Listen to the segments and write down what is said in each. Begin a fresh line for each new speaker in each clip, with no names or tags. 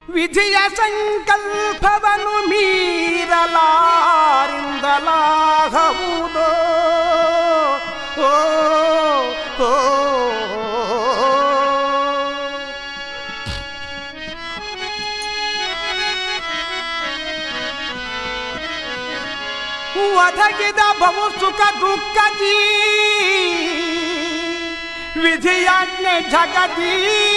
ವಿಧಿಯ ಸಂಕಲ್ಪವನ್ನು ಮೀರಲಾರಿಂದಲಾಗವುದೋ ಓ ಓ, ಒದಗಿದ ಬಹು ಸುಖ ದುಃಖ ಜೀ ವಿಧಿಯಾಜ್ಞೆ ಜಗದೀ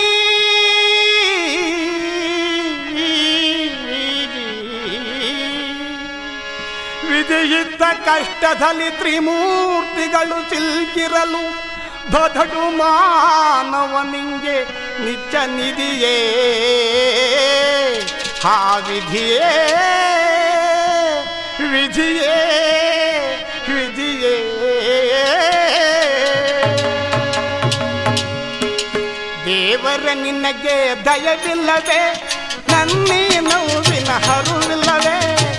ವಿಧಿಯಿದ್ದ ಕಷ್ಟದಲ್ಲಿ ತ್ರಿಮೂರ್ತಿಗಳು ಸಿಲ್ಕಿರಲು ಬದಡು ಮಾನವನಿಂಗೆ ನಿತ್ಯ ನಿಧಿಯೇ ಆ ವಿಧಿಯೇ ವಿಧಿಯೇ ವಿಧಿಯೇ ದೇವರ ನಿನಗೆ ದಯವಿಲ್ಲವೇ ನನ್ನಿ ನೋವಿನ ಹರುವಿಲ್ಲವೇ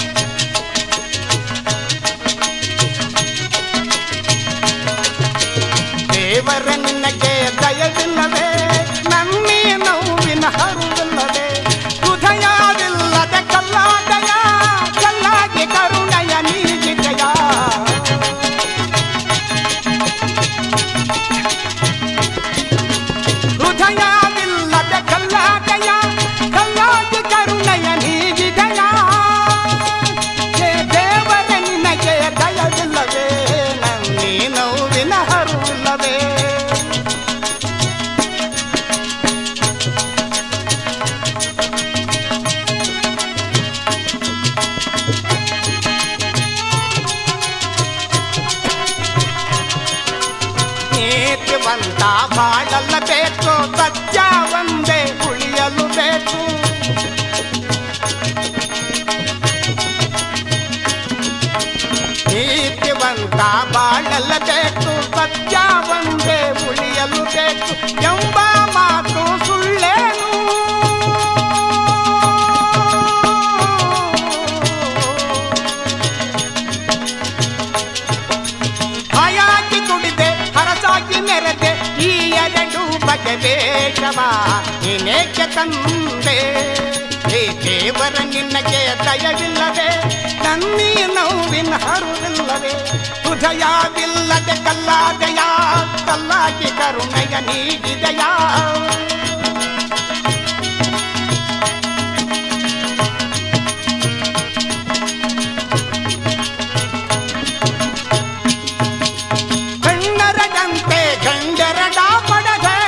ದೇವರ ನಿನಗೆ ದಯವಿಲ್ಲವೇ ನನ್ನಿ ನೋವಿನ ಹರುವಿಲ್ಲವೇ ಹೃದಯವಿಲ್ಲದ ಕಲ್ಲಾದಯ ಕಲ್ಲಾಗಿ ಕರುಣಯ ನೀಗಿದಯ ಹೃದಯವಿಲ್ಲದ ಕಲ್ಲಾದಯ ಕಲ್ಲಾಗಿ ಕರುಣಯ ನೀಗಿದಯ ಹೇ ದೇವರ ನಿನಗೆ ದಯವಿಲ್ಲವೇ ನನ್ನಿ ನೋವಿನ ಹರುವಿಲ್ಲವೇ ನೀತಿವಂತ ಬಾಳಲಬೇಕು ಸತ್ಯ ಒಂದೇ ಉಳಿಯಲು ಬೇಕು ನೀತಿವಂತ ಬಾಳಲಬೇಕು ಸತ್ಯ ಒಂದೇ ಉಳಿಯಲು ಬೇಕು ಎಂಬ ಮಾತು ಸುಳ್ಳೇನು ಹಾಯಾಗಿ ದುಡಿದೆ ಹರಸಾಗಿ ಮೆರೆದೆ ಈ ಎರಡು ಬಗೆ ವೇಷವ ನೀನೇಕೆ ತಂದೆ ಹೇ ದೇವರ ನಿನ್ನಗೆ ದಯವಿಲ್ಲವೇ ನನ್ನೀ ನೋವಿನ ಹರುವಿಲ್ಲವೇ ಹೃದಯವಿಲ್ಲದೆ ಕಲ್ಲಾದಯ ಕಲ್ಲಾಗಿ ಕರುಣೆಯ ನೀಡಿದಯಾ ಕಣ್ಣರಗಂತೆ ಗಂಡರಡ ಪಡದೆ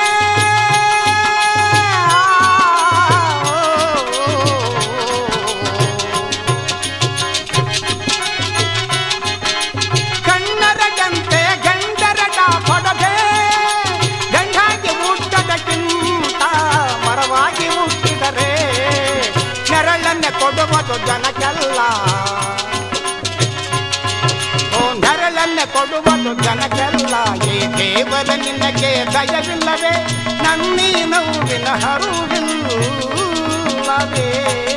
ಕಣ್ಣರಗಂತೆ ಗಂಡರಡ ಪಡದೆ ಗಂಡಾಗಿ ಹುಟ್ಟದಕ್ಕಿಂತ ಮರವಾಗಿ ಹುಟ್ಟಿದರೆ ನೆರಳನ್ನೇ ಕೊಡುವುದು ಜನಕ್ಕೆಲ್ಲ ಓ ನೆರಳನ್ನೇ ಕೊಡುವುದು ಜನಕ್ಕೆಲ್ಲ ಈ ದೇವರ ನಿನಗೆ ದಯವಿಲ್ಲವೇ ನನ್ನೀ ನೋವಿನ ಹರುವಿಲ್ಲವೇ